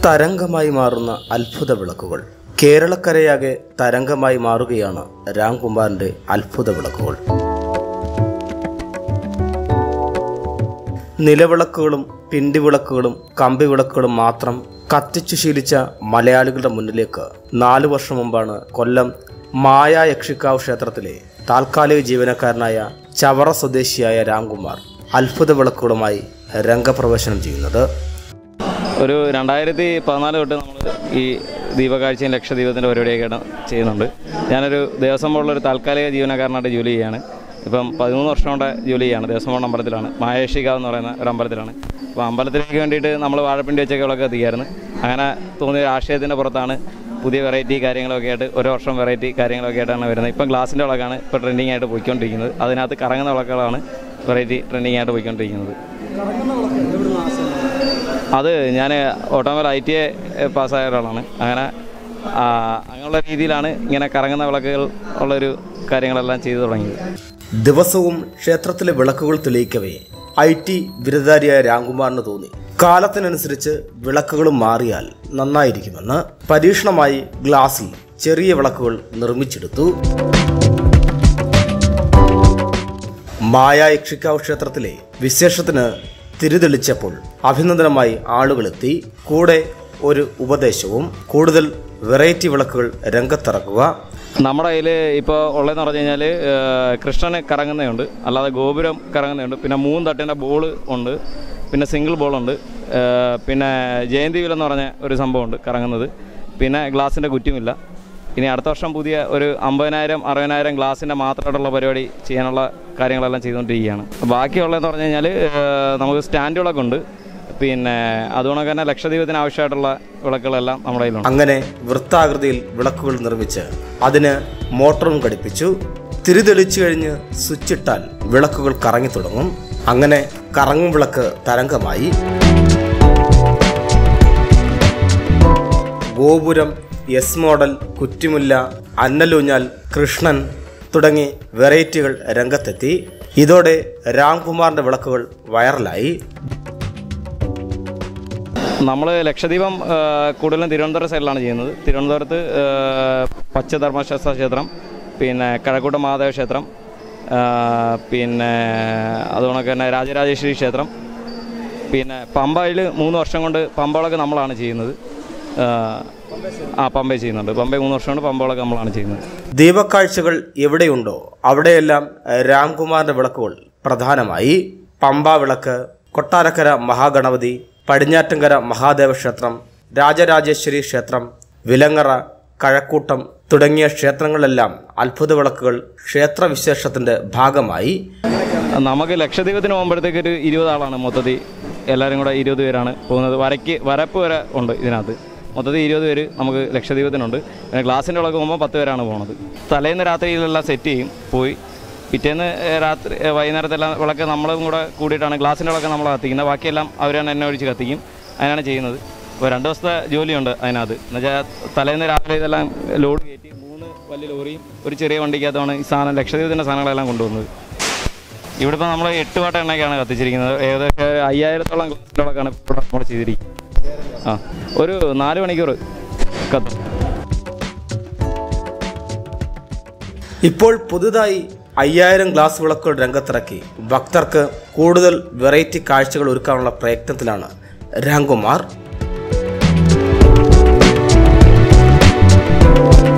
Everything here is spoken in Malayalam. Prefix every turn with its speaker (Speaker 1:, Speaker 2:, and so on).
Speaker 1: തരംഗമായി മാറുന്ന അത്ഭുത വിളക്കുകൾ കേരളക്കരയാകെ തരംഗമായി മാറുകയാണ് രാംകുമാറിന്റെ അത്ഭുത വിളക്കുകൾ നിലവിളക്കുകളും പിണ്ടിവിളക്കുകളും കമ്പിവിളക്കുകളും മാത്രം കത്തിച്ചു ശീലിച്ച മലയാളികളുടെ മുന്നിലേക്ക് നാലു വർഷം മുമ്പാണ് കൊല്ലം മായ യക്ഷിക്കാവ് ക്ഷേത്രത്തിലെ താൽക്കാലിക ജീവനക്കാരനായ ചവറ സ്വദേശിയായ രാംകുമാർ അത്ഭുത വിളക്കുകളുമായി രംഗപ്രവേശനം ചെയ്യുന്നത്
Speaker 2: ഒരു രണ്ടായിരത്തി പതിനാല് തൊട്ട് നമ്മൾ ഈ ദീപകാഴ്ചയും ലക്ഷദീപത്തിൻ്റെ പരിപാടിയൊക്കെ ചെയ്യുന്നുണ്ട് ഞാനൊരു ദേവസ്വം ബോർഡിലൊരു താൽക്കാലിക ജീവനക്കാരനായിട്ട് ജോലി ചെയ്യാണ് ഇപ്പം പതിമൂന്ന് വർഷം കൊണ്ട് ജോലി ചെയ്യാണ് ദേവസ്വം ബോർഡ് അമ്പലത്തിലാണ് മായേഷികാവ് എന്ന് പറയുന്ന ഒരു അമ്പലത്തിലാണ് അപ്പോൾ അമ്പലത്തിലേക്ക് വേണ്ടിയിട്ട് നമ്മൾ വാഴപ്പിണ്ടി വെച്ചൊക്കെ വിളക്ക് എത്തിക്കായിരുന്നു അങ്ങനെ തോന്നിയ ഒരു ആശയത്തിൻ്റെ പുറത്താണ് പുതിയ വെറൈറ്റി കാര്യങ്ങളൊക്കെ ആയിട്ട് ഓരോ വർഷം വെറൈറ്റി കാര്യങ്ങളൊക്കെ ആയിട്ടാണ് വരുന്നത് ഇപ്പം ഗ്ലാസിൻ്റെ വിളക്കാണ് ഇപ്പോൾ ട്രെൻഡിങ് ആയിട്ട് പോയിക്കൊണ്ടിരിക്കുന്നത് അതിനകത്ത് കറങ്ങുന്ന വിളക്കുകളാണ് വെറൈറ്റി ട്രെൻഡിങ് ആയിട്ട് പോയിക്കൊണ്ടിരിക്കുന്നത് അത് ഞാൻ ഓട്ടോമൊബൈൽ ഐ ടി എ പാസ്സായ ഒരാളാണ് അങ്ങനെ ആ, അങ്ങനെയുള്ള രീതിയിലാണ് ഇങ്ങനെ കറങ്ങുന്ന വിളക്കുകൾ ഉള്ളൊരു കാര്യങ്ങളെല്ലാം ചെയ്തു തുടങ്ങിയത്
Speaker 1: ദിവസവും ക്ഷേത്രത്തിലെ വിളക്കുകൾ തെളിയിക്കവേ ഐ ടി ബിരുദധാരിയായ രാംകുമാറിന് തോന്നി കാലത്തിനനുസരിച്ച് വിളക്കുകളും മാറിയാൽ നന്നായിരിക്കുമെന്ന് പരീക്ഷണമായി ഗ്ലാസിൽ ചെറിയ വിളക്കുകൾ നിർമ്മിച്ചെടുത്തു മായ യക്ഷിക്കാവ് ക്ഷേത്രത്തിലെ വിശേഷത്തിന് തിരിതെളിച്ചപ്പോൾ അഭിനന്ദനമായി ആളുകളെത്തി കൂടെ ഒരു ഉപദേശവും കൂടുതൽ വെറൈറ്റി വിളക്കുകൾ രംഗത്തിറക്കുക
Speaker 2: നമ്മുടെ കയ്യിൽ ഇപ്പോൾ ഉള്ളതെന്ന് പറഞ്ഞു കഴിഞ്ഞാൽ കൃഷ്ണന് കറങ്ങുന്നതുണ്ട് അല്ലാതെ ഗോപുരം കറങ്ങുന്നതുണ്ട് പിന്നെ മൂന്ന് തട്ടിൻ്റെ ബോൾ ഉണ്ട് പിന്നെ സിംഗിൾ ബോളുണ്ട് പിന്നെ ജയന്തി വില എന്ന് പറഞ്ഞ ഒരു സംഭവമുണ്ട് കറങ്ങുന്നത് പിന്നെ ഗ്ലാസിൻ്റെ കുറ്റിമില്ല ഇനി അടുത്ത വർഷം പുതിയ ഒരു അമ്പതിനായിരം അറുപതിനായിരം ഗ്ലാസിൻ്റെ മാത്രമായിട്ടുള്ള പരിപാടി ചെയ്യാനുള്ള കാര്യങ്ങളെല്ലാം ചെയ്തുകൊണ്ടിരിക്കുകയാണ് ബാക്കിയുള്ളതെന്ന് പറഞ്ഞു കഴിഞ്ഞാൽ നമുക്ക് സ്റ്റാൻഡുകളൊക്കെ ഉണ്ട് പിന്നെ അതുകൊണ്ട് തന്നെ ലക്ഷദ്വീപത്തിന് ആവശ്യമായിട്ടുള്ള വിളക്കുകളെല്ലാം നമ്മുടെ കയ്യിലുണ്ട്
Speaker 1: അങ്ങനെ വൃത്താകൃതിയിൽ വിളക്കുകൾ നിർമ്മിച്ച് അതിന് മോട്ടറും ഘടിപ്പിച്ചു തിരിതെളിച്ചു കഴിഞ്ഞ് സ്വിച്ചിട്ടാൽ വിളക്കുകൾ കറങ്ങി തുടങ്ങും അങ്ങനെ കറങ്ങും വിളക്ക് തരംഗമായി ഗോപുരം എസ് മോഡൽ കുറ്റിമുല്ല അന്നലൂഞ്ഞാൽ കൃഷ്ണൻ തുടങ്ങി വെറൈറ്റികൾ രംഗത്തെത്തി ഇതോടെ രാംകുമാറിന്റെ വിളക്കുകൾ വൈറലായി
Speaker 2: നമ്മൾ ലക്ഷദ്വീപം ആ, കൂടുതലും തിരുവനന്തപുരം സൈഡിലാണ് ചെയ്യുന്നത് തിരുവനന്തപുരത്ത് ആ, പച്ചധർമ്മശാസ്ത്ര ക്ഷേത്രം പിന്നെ കഴക്കൂട്ടം മഹാദേവ ക്ഷേത്രം ആ, പിന്നെ അതുകൊണ്ടൊക്കെ തന്നെ രാജരാജേശ്വരി ക്ഷേത്രം പിന്നെ പമ്പയിൽ മൂന്ന് വർഷം കൊണ്ട് പമ്പകളൊക്കെ നമ്മളാണ് ചെയ്യുന്നത് ആ, ആ പമ്പ ചെയ്യുന്നുണ്ട് പമ്പ മൂന്ന് വർഷം കൊണ്ട് പമ്പകളൊക്കെ നമ്മളാണ് ചെയ്യുന്നത്
Speaker 1: ദീപക്കാഴ്ചകൾ എവിടെയുണ്ടോ അവിടെയെല്ലാം രാംകുമാറിന്റെ വിളക്കുകൾ പ്രധാനമായി പമ്പ വിളക്ക് കൊട്ടാരക്കര മഹാഗണപതി പടിഞ്ഞാറ്റങ്കര മഹാദേവ ക്ഷേത്രം രാജരാജേശ്വരി ക്ഷേത്രം വിലങ്ങറ കഴക്കൂട്ടം തുടങ്ങിയ ക്ഷേത്രങ്ങളിലെല്ലാം അത്ഭുത വിളക്കുകൾ ക്ഷേത്രവിശേഷത്തിന്റെ ഭാഗമായി
Speaker 2: നമുക്ക് ലക്ഷദ്വീപത്തിന് പോകുമ്പോഴത്തേക്ക് ഒരു ഇരുപത് ആളാണ് മൊത്തത്തിൽ എല്ലാവരും കൂടെ ഇരുപത് പേരാണ് പോകുന്നത് വരയ്ക്ക് വരപ്പ് വരെ ഉണ്ട് ഇതിനകത്ത് മൊത്തത്തിൽ ഇരുപത് പേര് നമുക്ക് ലക്ഷദ്വീപത്തിനുണ്ട് പിന്നെ ഗ്ലാസിൻ്റെ വിളക്ക് പോകുമ്പോൾ പത്ത് പേരാണ് പോകുന്നത് തലേന്ന് രാത്രിയിലെല്ലാം സെറ്റ് ചെയ്യും പോയി പിറ്റേന്ന് ഏഹ്, രാത്രി ഏഹ്, വൈകുന്നേരത്തെല്ലാം വിളക്ക് നമ്മളും കൂടെ കൂടിയിട്ടാണ് ഗ്ലാസിൻ്റെ വിളക്ക് നമ്മൾ കത്തിക്കുന്നത് ബാക്കിയെല്ലാം അവരാണ് എണ്ണ ഒഴിച്ച് കത്തിക്കും അതിനാണ് ചെയ്യുന്നത് അപ്പോൾ രണ്ട് ദിവസത്തെ ജോലിയുണ്ട് അതിനകത്ത് എന്നുവെച്ചാൽ തലേന്ന് രാവിലെ ഇതെല്ലാം ലോഡ് കയറ്റി മൂന്ന് വലിയ ലോറിയും ഒരു ചെറിയ വണ്ടിക്കകത്താണ് ഈ സാധനം ലക്ഷദ്വീപത്തിൻ്റെ സാധനങ്ങളെല്ലാം കൊണ്ടുവന്നത് ഇവിടെ ഇപ്പോൾ നമ്മൾ എട്ട് വാട്ട എണ്ണയ്ക്കാണ് കത്തിച്ചിരിക്കുന്നത് ഏകദേശം അയ്യായിരത്തോളം ഗ്ലാസുകളൊക്കെയാണ് ഇവിടെ നമ്മൾ ചെയ്തിരിക്കുന്നത് ആ ഒരു നാല് മണിക്കൂർ കത്തും
Speaker 1: ഇപ്പോൾ പുതുതായി അയ്യായിരം ഗ്ലാസ് വിളക്കുകൾ രംഗത്തിറക്കി ഭക്തർക്ക് കൂടുതൽ വെറൈറ്റി കാഴ്ചകൾ ഒരുക്കാനുള്ള പ്രയത്നത്തിലാണ് രാംകുമാർ